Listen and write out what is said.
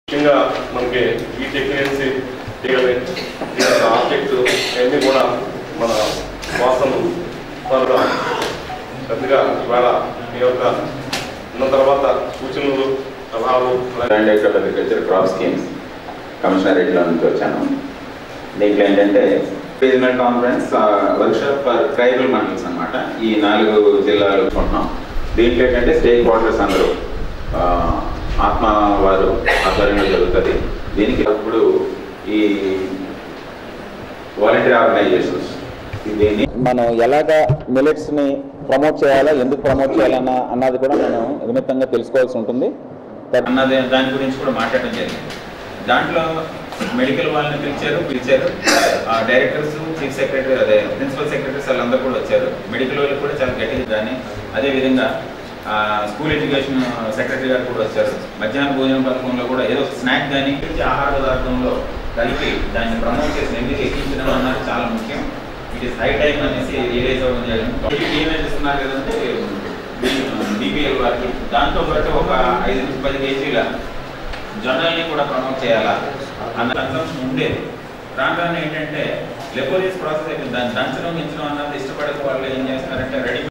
ముఖ్యంగా మనకి ఈ టెక్నికల్స్ చేయగలి ఆబ్జెక్ట్స్ ఇవన్నీ కూడా మన వాసన త్వరగా పెద్దగా ఇవాళ మీ యొక్క ఉన్న తర్వాత సూచనలు సలహాలు అలాగే standard of agriculture crop schemes కమిషనరేట్లో నుంచి వచ్చాను దీంట్లో ఏంటంటే regional conference workshop for tribal mandals అన్నమాట ఈ నాలుగు జిల్లాలు ఉంటున్నాం దీంట్లో ఏంటంటే స్టేక్ హోల్డర్స్ అందరూ ఆ, ఆత్మ వారు ఆధ్వర్యంలో జరుగుతుంది దీనికి అప్పుడు ఈ వాలంటీర్ ఆర్గనైజేషన్స్ దీన్ని మనం ఎలాగ మిలెట్స్ని ప్రమోట్ చేయాలా ఎందుకు ప్రమోట్ చేయాలన్న అన్నది కూడా మనం నిమిత్తంగా తెలుసుకోవాల్సి ఉంటుంది అన్నది దాని గురించి కూడా మాట్లాడడం జరిగింది దాంట్లో మెడికల్ వాళ్ళని పిలిచారు పిలిచారు ఆ డైరెక్టర్స్ చీఫ్ సెక్రటరీ అదే ప్రిన్సిపల్ సెక్రటరీస్ వాళ్ళందరూ కూడా వచ్చారు మెడికల్ వాళ్ళు కూడా చాలా గట్టిగా దాన్ని అదేవిధంగా ఆ, స్కూల్ ఎడ్యుకేషన్ సెక్రటరీ గారు కూడా వచ్చారు మధ్యాహ్న భోజనం పథకంలో కూడా ఏదో స్నాక్ కానీ ఆహార పదార్థంలో కలిపి దాన్ని ప్రమోట్ చేసి ఎందుకు ఎక్కించడం అన్నది చాలా ముఖ్యం ఇట్ ఇస్ హై టైం అనేసి రియలైజ్ అవ్వడం జరిగింది ఏమేమి ఇస్తున్నారు కదంటే బీపీఎల్ వారికి దాంతో పాటు ఒక ఐదు నుంచి పది కేజీల జొన్నల్ని కూడా ప్రమోట్ చేయాలా అన్న కన్సంప్షన్ ఉండేది రాను రాను ఏంటంటే లెపోరియస్ ప్రాసెస్ అయిపోయింది దాన్ని దంచడం గించడం అన్నది ఇష్టపడే వాళ్ళు ఏం చేస్తున్నారంటే రెడీ